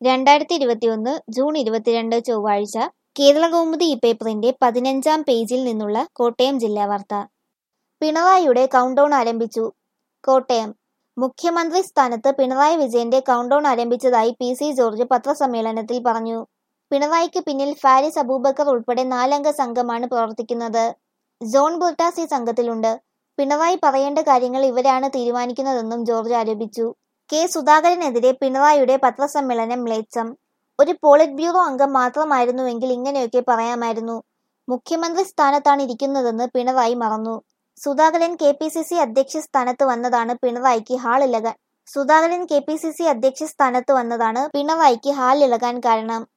രണ്ടായിരത്തി ഇരുപത്തിയൊന്ന് ജൂൺ ഇരുപത്തിരണ്ട് ചൊവ്വാഴ്ച കേരളകൗമുദി ഈ പേപ്പറിന്റെ പതിനഞ്ചാം പേജിൽ നിന്നുള്ള കോട്ടയം ജില്ലാ വാർത്ത പിണറായിയുടെ കൗണ്ട്ഡൗൺ ആരംഭിച്ചു കോട്ടയം മുഖ്യമന്ത്രി സ്ഥാനത്ത് പിണറായി വിജയന്റെ കൗണ്ട്ഡൗൺ ആരംഭിച്ചതായി പി സി ജോർജ് പത്രസമ്മേളനത്തിൽ പറഞ്ഞു പിണറായിക്ക് പിന്നിൽ ഫാരിസ് അബൂബക്കർ ഉൾപ്പെടെ നാലംഗ സംഘമാണ് പ്രവർത്തിക്കുന്നത് ജോൺ ബ്രിട്ടാസ് ഈ സംഘത്തിലുണ്ട് പിണറായി പറയേണ്ട കാര്യങ്ങൾ ഇവരാണ് തീരുമാനിക്കുന്നതെന്നും ജോർജ് ആരോപിച്ചു കെ സുധാകരനെതിരെ പിണറായിയുടെ പത്രസമ്മേളനം മ്ലേച്ഛം ഒരു പോളിറ്റ് ബ്യൂറോ അംഗം മാത്രമായിരുന്നുവെങ്കിൽ ഇങ്ങനെയൊക്കെ പറയാമായിരുന്നു മുഖ്യമന്ത്രി സ്ഥാനത്താണ് ഇരിക്കുന്നതെന്ന് പിണറായി മറന്നു Sudhakaran K P C C അധ്യക്ഷ സ്ഥാനത്ത് വന്നതാണ് പിണറായിക്ക് ഹാളിളകാൻ Sudhakaran K P C C അധ്യക്ഷ സ്ഥാനത്ത് വന്നതാണ് പിണറായിക്ക് ഹാലിളകാൻ കാരണം